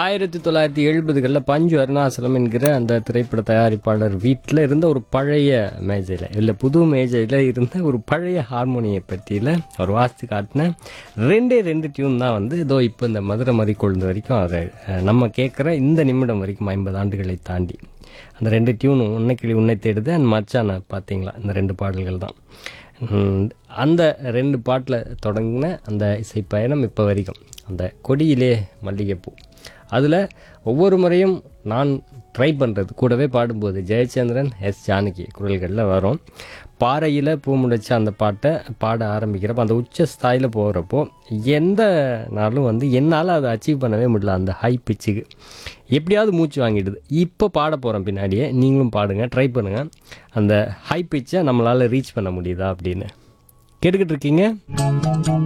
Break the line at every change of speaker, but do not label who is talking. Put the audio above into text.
ஆயிரத்தி தொள்ளாயிரத்தி எழுபதுகளில் பஞ்சு அருணாசலம் என்கிற அந்த திரைப்பட தயாரிப்பாளர் வீட்டில் இருந்த ஒரு பழைய மேஜையில் இல்லை புது மேஜையில் இருந்த ஒரு பழைய ஹார்மோனியை பற்றியில் ஒரு வாசித்து காட்டின ரெண்டே ரெண்டு டியூன் தான் வந்து இதோ இப்போ இந்த மதுரை மறி கொழுந்து வரைக்கும் அதை அஹ், நம்ம கேட்குற இந்த நிமிடம் வரைக்கும் ஐம்பது ஆண்டுகளை தாண்டி அந்த ரெண்டு டியூனும் உன்னை கிளி உன்னை தேடுது அண்ட் மச்சான பார்த்தீங்களா இந்த ரெண்டு பாடல்கள் தான் உம், அந்த ரெண்டு பாட்டில் தொடங்கின அந்த இசை பயணம் இப்போ வரைக்கும் அந்த கொடியிலே மல்லிகைப்பூ அதில் ஒவ்வொரு முறையும் நான் ட்ரை பண்ணுறது கூடவே பாடும்போது ஜெயச்சந்திரன் எஸ் ஜானகி குரல்களில் வரும் பாறையில் பூ முளைச்ச அந்த பாட்டை பாட ஆரம்பிக்கிறப்ப அந்த உச்ச ஸ்தாயில் போகிறப்போ எந்த நாளும் வந்து என்னால் அதை அச்சீவ் பண்ணவே முடியல அந்த ஹை பிச்சுக்கு எப்படியாவது மூச்சு வாங்கிடுது இப்போ பாட போகிறோம் பின்னாடியே நீங்களும் பாடுங்க ட்ரை பண்ணுங்கள் அந்த ஹை பிச்சை நம்மளால் ரீச் பண்ண முடியுதா அப்படின்னு கேட்டுக்கிட்டு இருக்கீங்க